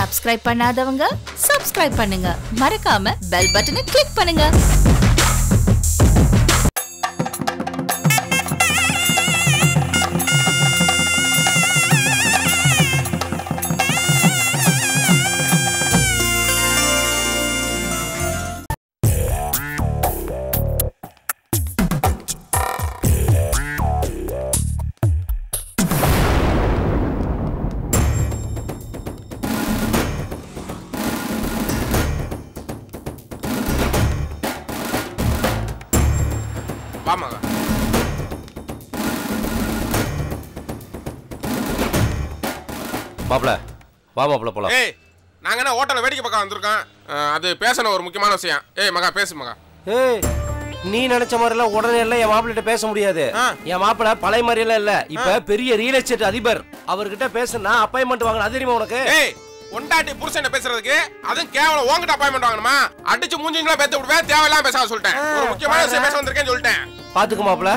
Subscribe பண்ணாதவங்க subscribe பண்ணுங்க மறக்காம பெல் பட்டனை கிளிக் பண்ணுங்க வாமாங்க மாப்பிள வா மாப்பிள போலாம் ஏய் நாங்க என்ன ஹோட்டல்ல வேடிக்கை பக்கம் வந்திருக்கோம் அஹ், அது பேசணும் ஒரு முக்கியமான விஷயம் ஏய் மகா பேசு மகா ஏய் நீ நினைச்ச மாதிரி எல்லாம் உடனே எல்லாம் என் மாப்பிள்ளைகிட்ட பேச முடியாது ஆ. என் மாப்பிள பழைய மாதிரி எல்லாம் இல்ல இப்ப பெரிய ரியல் எஸ்டேட் அதிபர் அவர்கிட்ட பேசுனா அப்பாயின்மெண்ட் வாங்கணும் அது தெரியுமா உனக்கு ஏய் பொண்டாட்டி புருஷன் பேசுறதுக்கு அதுவும் கேவலம் உங்ககிட்ட அப்பாயின்மெண்ட் வாங்கணுமா அடிச்சு மூஞ்சிங்களா பேத்து விடுவேன் தேவையில்லாம பேசாம சொல்லிட்டேன் ஒரு முக்கியமான விஷயம் பேச வந்திருக்கேன்னு சொல்லிட்டேன் பாத்துக்க மாப்பிள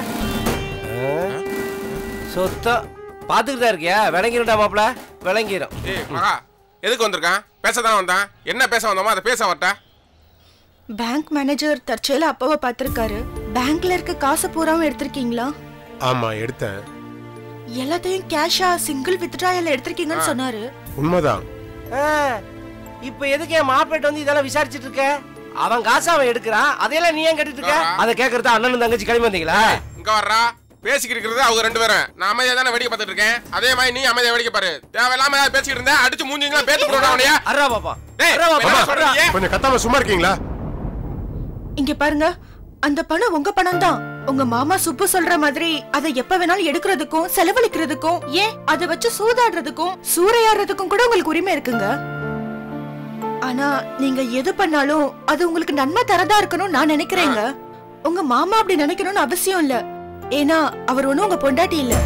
சொத்தம் பாத்துக்கிட்டு தான் இருக்கியா விளங்கிருடா மாப்பிள விளங்கிரும் ஏய் மகா எதுக்கு வந்திருக்கான் பேச தானே வந்தான் என்ன பேச வந்தோமோ அதை பேச வரட்ட பேங்க் மேனேஜர் தற்செயல அப்பாவை பார்த்திருக்காரு பேங்க்ல இருக்க காசு பூராவும் எடுத்திருக்கீங்களா ஆமா எடுத்தேன் எல்லாத்தையும் கேஷா சிங்கிள் வித்ட்ராயல் எடுத்திருக்கீங்கன்னு சொன்னாரு உண்மைதான் ஆ, இப்ப எதுக்கு என் மாப்பிள்ளைட்ட வந்து இதெல்லாம் விசாரிச்சிட்டு இருக்க அவன் காசு அவன் எடுக்கிறான் அதையெல்லாம் நீ ஏன் கேட்டுட்டு இருக்க ஆ. அதை கேட்கறது அண்ணனும் தங்கச்சி கிளம்பி வந்தீங்களா இங்க வர்றா பேசிக்கிட்டு இருக்கிறது அவங்க ரெண்டு பேரும் நான் அமைதியா தானே வேடிக்கை பார்த்துட்டு இருக்கேன் அதே மாதிரி நீ அமைதியா வேடிக்கை பாரு தேவையில்லாம ஏதாவது பேசிக்கிட்டு இருந்தா அடிச்சு மூஞ்சிங்களா பேத்து போடுறா அவனையா அர்ரா பாப்பா டேய், அர்ரா பாப்பா என்ன அர்ரா. சொல்றீங்க? கொஞ்சம் கத்தாம சும்மா இருக்கீங்களா இங்க பாருங்க அந்த பணம் உங்க பணம் தான் உங்க மாமா சுப்பு சொல்ற மாதிரி அதை எப்ப வேணாலும் எடுக்கிறதுக்கும் செலவழிக்கிறதுக்கும் ஏன் அதை வச்சு சூதாடுறதுக்கும் சூறையாடுறதுக்கும் கூட உங்களுக்கு உரிமை இருக்குங்க ஆனா நீங்க எது பண்ணாலும் அது உங்களுக்கு நன்மை தரதா இருக்கணும் நான் நினைக்கிறேங்க உங்க மாமா அப்படி நினைக்கணும்னு அவசியம் இல்ல ஏன்னா அவர் ஒண்ணும் உங்க பொண்டாட்டி இல்ல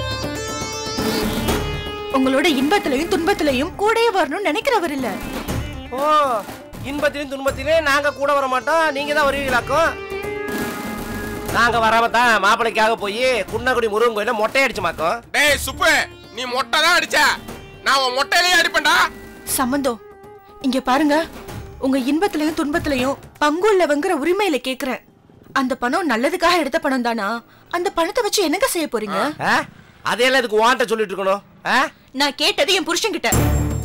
உங்களோட இன்பத்திலையும் துன்பத்திலையும் கூடயே வரணும்னு நினைக்கிறவர் இல்ல ஓ இன்பத்திலையும் துன்பத்திலையும் நாங்க கூட வர மாட்டோம் நீங்க தான் வருவீங்களாக்கும் நாங்க வராம தான் மாப்பிள்ளைக்காக போய் குன்னக்குடி முருகன் கோயில மொட்டை அடிச்சு மாக்கோம் டேய் சுப்பு நீ மொட்டை தான் அடிச்ச நான் உன் மொட்டையிலேயே அடிப்பேன்டா சம்பந்தம் இங்க பாருங்க உங்க இன்பத்திலையும் துன்பத்திலையும் பங்குள்ளவங்கிற உரிமையில கேக்குறேன் அந்த பணம் நல்லதுக்காக எடுத்த பணம் தானா அந்த பணத்தை வச்சு என்னங்க செய்ய போறீங்க ஆ? அதையெல்லாம் இதுக்கு வாண்ட சொல்லிட்டு இருக்கணும் ஆ? நான் கேட்டது என் புருஷன் கிட்ட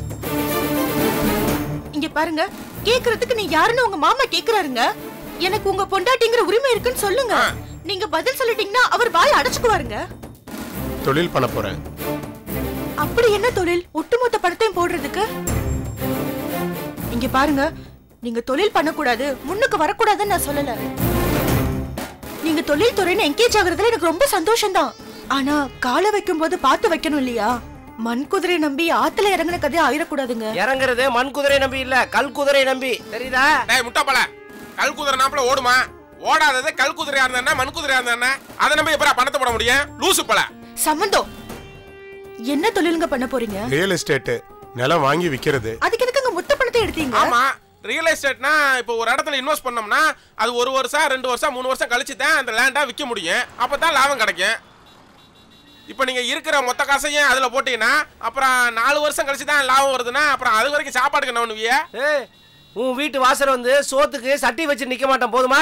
இங்க பாருங்க கேக்குறதுக்கு நீ யாருன்னு உங்க மாமா கேக்குறாருங்க எனக்கு உங்க பொண்டாட்டிங்கிற உரிமை இருக்குன்னு சொல்லுங்க நீங்க பதில் சொல்லிட்டீங்கன்னா அவர் வாய் அடைச்சுக்குவாருங்க தொழில் பண்ண போறேன் அப்படி என்ன தொழில் ஒட்டுமொத்த பணத்தையும் போடுறதுக்கு இங்க பாருங்க நீங்க தொழில் பண்ணக்கூடாது முன்னுக்கு வரக்கூடாதுன்னு நான் சொல்லல நீங்க தொழில் துறைன்னு என்கேஜ் ஆகுறதுல எனக்கு ரொம்ப சந்தோஷம் தான் ஆனா காலை வைக்கும் போது பார்த்து வைக்கணும் இல்லையா மண் குதிரை நம்பி ஆத்துல இறங்குன கதையா ஆயிடக்கூடாதுங்க இறங்குறது மண் குதிரை நம்பி இல்ல கல் குதிரை நம்பி தெரியுதா டேய் முட்டைப்பல கல் குதிரை நாப்புல ஓடுமா ஓடாதது கல் குதிரையா இருந்தா மண் குதிரையா இருந்தா அதை நம்பி எப்படா பணத்தை போட முடியும் லூசு பல சம்மந்தம் என்ன தொழிலுங்க பண்ண போறீங்க ரியல் எஸ்டேட் நிலம் வாங்கி விக்கிறது அதுக்கு எதுக்குங்க முத்த பணத்தை எடுத்தீங்க ஆமா ரியல் எஸ்டேட்னா இப்போ ஒரு இடத்துல இன்வெஸ்ட் பண்ணோம்னா அது ஒரு வருஷம் ரெண்டு வருஷம் மூணு வருஷம் கழிச்சு தான் அந்த லேண்டா விற்க முடியும் அப்பதான் லாபம் கிடைக்கும் இப்போ நீங்க இருக்கிற மொத்த காசையும் அதுல போட்டீங்கன்னா அப்புறம் நாலு வருஷம் கழிச்சு தான் லாபம் வருதுன்னா அப்புறம் அது வரைக்கும் சாப்பாடுக்கு என்ன பண்ணுவிய ஏய் உன் வீட்டு வாசல் வந்து சோத்துக்கு சட்டி வச்சு நிக்க மாட்டேன் போதுமா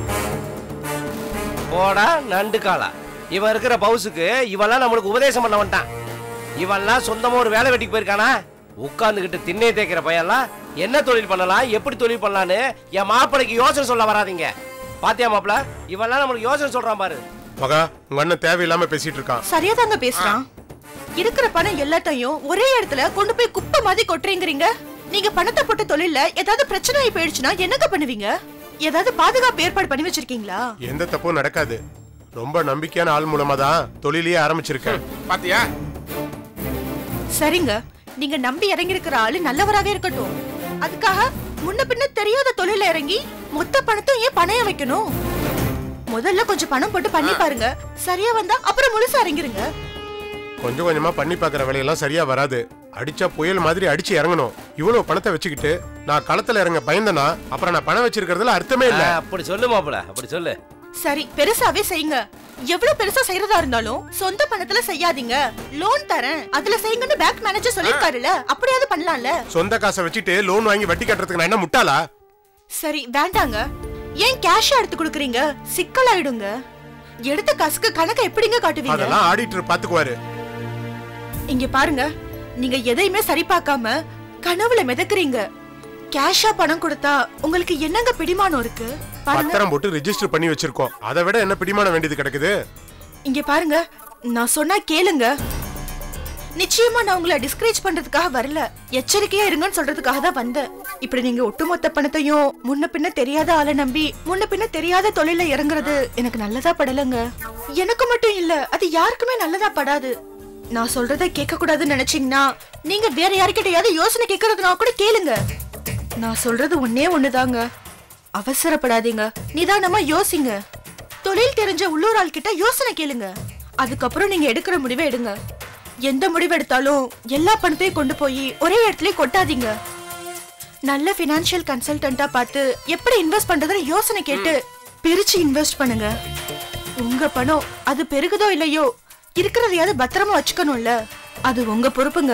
போடா நண்டு காலா இவன் இருக்கிற பவுசுக்கு இவெல்லாம் நம்மளுக்கு உபதேசம் பண்ண வந்துட்டான் இவன்லாம் சொந்தமா ஒரு வேலை வெட்டிக்கு போயிருக்கானா உட்கார்ந்துகிட்டு திண்ணை தேய்க்கிற பையன்லாம் என்ன தொழில் பண்ணலாம் எப்படி தொழில் பண்ணலான்னு என் மாப்பிளைக்கு யோசனை சொல்ல வராதீங்க பாத்தியா மாப்பிள இவன்லாம் நம்மளுக்கு யோசனை சொல்றான் பாரு மகா உங்க அண்ணன் தேவையில்லாம பேசிட்டு இருக்கான் சரியாதாங்க பேசுறான் இருக்கிற பணம் எல்லாத்தையும் ஒரே இடத்துல கொண்டு போய் குப்பை மாதிரி கொட்டுறீங்கறீங்க நீங்க பணத்தை போட்ட தொழில்ல ஏதாவது பிரச்சனை ஆகி போயிடுச்சுன்னா என்னங்க பண்ணுவீங்க ஏதாவது பாதுகாப்பு ஏற்பாடு பண்ணி வச்சிருக்கீங்களா எந்த தப்பும் நடக்காது ரொம்ப நம்பிக்கையான ஆள் மூலமா தான் தொழிலையே ஆரம்பிச்சிருக்கேன் பாத்தியா சரிங்க நீங்க நம்பி இறங்கி இருக்கிற ஆளு நல்லவராவே இருக்கட்டும் அதுக்காக முன்ன பின்ன தெரியாத தொழில இறங்கி மொத்த பணத்தையும் ஏன் பணைய வைக்கணும் முதல்ல கொஞ்சம் பணம் போட்டு பண்ணி பாருங்க சரியா வந்தா அப்புறம் முழுசா இறங்கிருங்க கொஞ்சம் கொஞ்சமா பண்ணி பார்க்குற வேலையெல்லாம் சரியா வராது அடிச்சா புயல் மாதிரி அடிச்சு இறங்கணும் இவ்வளவு பணத்தை வச்சுக்கிட்டு நான் களத்துல இறங்க பயந்தனா அப்புறம் நான் பணம் வச்சிருக்கிறதுல அர்த்தமே இல்ல ஆ, அப்படி சொல்லு மாப்பிள அப்படி சொல்லு சரி பெருசாவே செய்யுங்க எவ்வளவு பெருசா செய்யறதா இருந்தாலும் சொந்த பணத்துல செய்யாதீங்க லோன் தரேன் அதுல செய்யுங்கன்னு பேங்க் மேனேஜர் சொல்லிருக்காருல்ல அப்படியாவது பண்ணலாம்ல சொந்த காசை வச்சுட்டு லோன் வாங்கி வட்டி கட்டுறதுக்கு நான் என்ன முட்டாளா சரி வேண்டாங்க ஏன் கேஷ் எடுத்து கொடுக்குறீங்க சிக்கலாயிடுங்க எடுத்த காசுக்கு கணக்கை எப்படிங்க காட்டுவீங்க அதெல்லாம் ஆடிட்டர் பாத்துக்குவாரு இங்க பாருங்க நீங்க எதையுமே சரி பார்க்காம கனவுல மிதக்குறீங்க கேஷா பணம் கொடுத்தா உங்களுக்கு என்னங்க பிடிமானம் இருக்கு பாருங்க பத்திரம் போட்டு ரெஜிஸ்டர் பண்ணி வச்சிருக்கோம் அதை விட என்ன பிடிமான வேண்டியது கிடக்குது இங்க பாருங்க நான் சொன்னா கேளுங்க நிச்சயமா நான் உங்களை டிஸ்கரேஜ் பண்றதுக்காக வரல எச்சரிக்கையா இருங்கன்னு சொல்றதுக்காக தான் வந்தேன் இப்படி நீங்க ஒட்டுமொத்த பணத்தையும் முன்ன பின்ன தெரியாத ஆளை நம்பி முன்ன பின்ன தெரியாத தொழில இறங்குறது எனக்கு நல்லதா படலங்க எனக்கு மட்டும் இல்ல அது யாருக்குமே நல்லதா படாது நான் சொல்றத கேட்க கூடாதுன்னு நினைச்சீங்கன்னா நீங்க வேற யார்கிட்டயாவது யோசனை கேட்கறதுனா கூட கேளுங்க நான் சொல்றது ஒன்னே ஒண்ணுதாங்க அவசரப்படாதீங்க நிதானமா யோசிங்க தொழில் தெரிஞ்ச உள்ளூர் ஆள் கிட்ட யோசனை கேளுங்க அதுக்கப்புறம் நீங்க எடுக்கிற முடிவை எடுங்க எந்த முடிவு எடுத்தாலும் எல்லா பணத்தையும் கொண்டு போய் ஒரே இடத்துல கொட்டாதீங்க நல்ல பினான்சியல் கன்சல்டன்ட்டா பார்த்து எப்படி இன்வெஸ்ட் பண்றதுன்னு யோசனை கேட்டு பிரிச்சு இன்வெஸ்ட் பண்ணுங்க உங்க பணம் அது பெருகுதோ இல்லையோ இருக்கிறதையாவது பத்திரமா வச்சுக்கணும்ல அது உங்க பொறுப்புங்க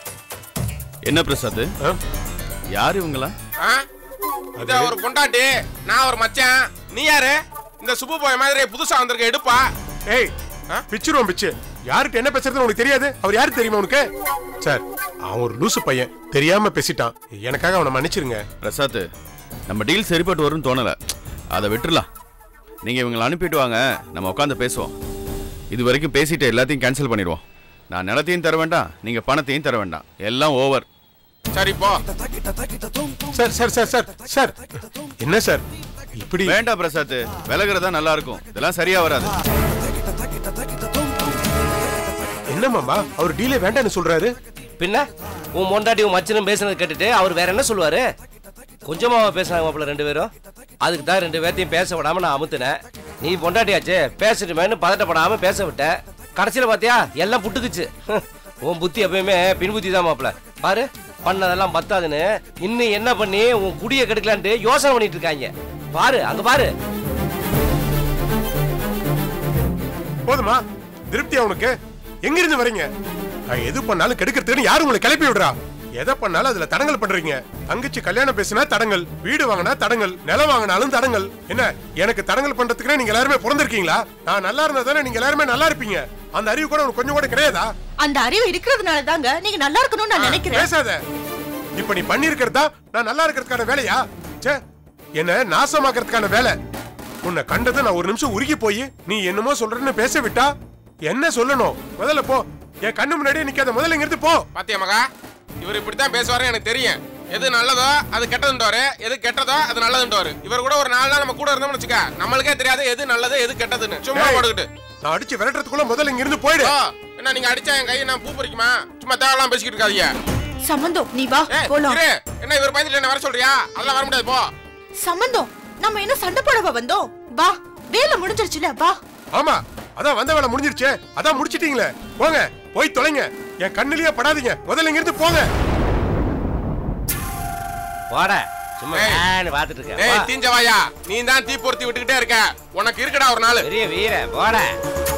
என்ன பிரசாத் ஆ? யார் இவங்களா ஆ? இது ஒரு பொண்டாட்டி நான் ஒரு மச்சான் நீ யாரு இந்த சுப்பு போய் மாதிரி புதுசா வந்திருக்க எடுப்பா ஏய் ஆ? பிச்சிருவோம் பிச்சு யாருக்கு என்ன பேசுறது உனக்கு தெரியாது அவர் யாரு தெரியுமா உனக்கு சார் அவன் ஒரு லூசு பையன் தெரியாம பேசிட்டான் எனக்காக அவனை மன்னிச்சிருங்க பிரசாத் நம்ம டீல் சரிப்பட்டு வரும்னு தோணல அதை விட்டுறலாம் நீங்க இவங்களை அனுப்பிட்டு வாங்க நம்ம உட்காந்து பேசுவோம் இது வரைக்கும் பேசிட்டு எல்லாத்தையும் கேன்சல் பண்ணிடுவோம் நான் நிலத்தையும் தர வேண்டாம் நீங்க பணத்தையும் தர வேண்டாம் எல்லாம் ஓவர் சரி போ sir sir sir sir sir என்ன சார் இப்படி வேண்டாம் பிரசாத் விலகுறதா நல்லா இருக்கும் இதெல்லாம் சரியா வராது என்ன மாமா அவர் டீலே வேண்டாம்னு சொல்றாரு பின்ன உன் மொண்டாட்டி உன் மச்சனும் பேசுனது கேட்டுட்டு அவர் வேற என்ன சொல்லுவாரு கொஞ்சமா பேசுனாங்க மாப்பிள்ள ரெண்டு பேரும் அதுக்கு தான் ரெண்டு பேர்த்தையும் பேச விடாம நான் அமுத்துனேன் நீ பொண்டாட்டியாச்சே பேசட்டுமேன்னு பதட்டப்படாம பேச விட்ட கடைசியில பாத்தியா எல்லாம் புட்டுக்குச்சு உன் புத்தி எப்பயுமே பின் புத்தி தான் மாப்பிள்ள பாரு பண்ணதெல்லாம் பத்தாதுன்னு இன்னும் என்ன பண்ணி உன் குடிய கெடுக்கலான்ட்டு யோசனை பண்ணிட்டு இருக்காங்க பாரு அங்க பாரு போதுமா திருப்தி அவனுக்கு எங்க இருந்து வரீங்க நான் எது பண்ணாலும் கெடுக்கிறதுன்னு யாரும் உங்களை கிளப்பி விடுறா எதை பண்ணாலும் அதுல தடங்கல் பண்றீங்க தங்கச்சி கல்யாணம் பேசினா தடங்கல் வீடு வாங்கினா தடங்கல் நிலம் வாங்கினாலும் தடங்கல் என்ன எனக்கு தடங்கல் பண்றதுக்குனே நீங்க எல்லாருமே பிறந்திருக்கீங்களா நான் நல்லா இருந்தா தானே நீங்க எல்லாருமே நல்லா இருப்பீங்க அந்த அறிவு கூட உனக்கு கொஞ்சம் கூட கிடையாதா அந்த அறிவு இருக்கிறதுனால தாங்க நீங்க நல்லா இருக்கணும்னு நான் நினைக்கிறேன் பேசாத இப்ப நீ பண்ணிருக்கிறதா நான் நல்லா இருக்கிறதுக்கான வேலையா ச்சே என்ன நாசமாக்குறதுக்கான வேலை உன்னை கண்டது நான் ஒரு நிமிஷம் உருகி போய் நீ என்னமோ சொல்றேன்னு பேச விட்டா என்ன சொல்லணும் முதல்ல போ என் கண்ணு முன்னாடியே நிக்காத முதல்ல இங்கிருந்து போ பாத்தியா மகா இவர் இப்படித்தான் பேசுவாரு எனக்கு தெரியும் எது நல்லதோ அது கெட்டதுன்றவாரு எது கெட்டதோ அது நல்லதுன்றவாரு இவர் கூட ஒரு நாலு நாள் நம்ம கூட இருந்தோம்னு வச்சுக்க நம்மளுக்கே தெரியாது எது நல்லது எது கெட்டதுன்னு சும்மா டேய், போட்டுக்கிட்டு நான் அடிச்சு விரட்டுறதுக்குள்ள முதல்ல இங்க இருந்து போயிடு ஓ, என்ன நீங்க அடிச்சா என் கையை நான் பூ பறிக்குமா சும்மா தேவையெல்லாம் பேசிக்கிட்டு இருக்காதீங்க சம்பந்தம் நீ வா ஏய், போலாம் இரு. என்ன இவர் பயந்துட்டு என்ன வர சொல்றியா அதெல்லாம் வர முடியாது போ சம்பந்தம் நம்ம என்ன சண்டை போடவா வந்தோம் வா வேலை முடிஞ்சிருச்சுல வா ஆமா அதான் வந்த வேலை முடிஞ்சிருச்சே அதான் முடிச்சிட்டீங்களே போங்க போய் தொலைங்க என் கண்ணுலயே படாதீங்க முதல்ல இங்க இருந்து போங்க வாடா சும்மா ஏய். ஏன்னு பாத்துட்டு இருக்க டேய் வா. தீஞ்சவாயா நீ தான் தீ பொருத்தி விட்டுக்கிட்டே இருக்க உனக்கு இருக்குடா ஒரு நாள் பெரிய வீர போட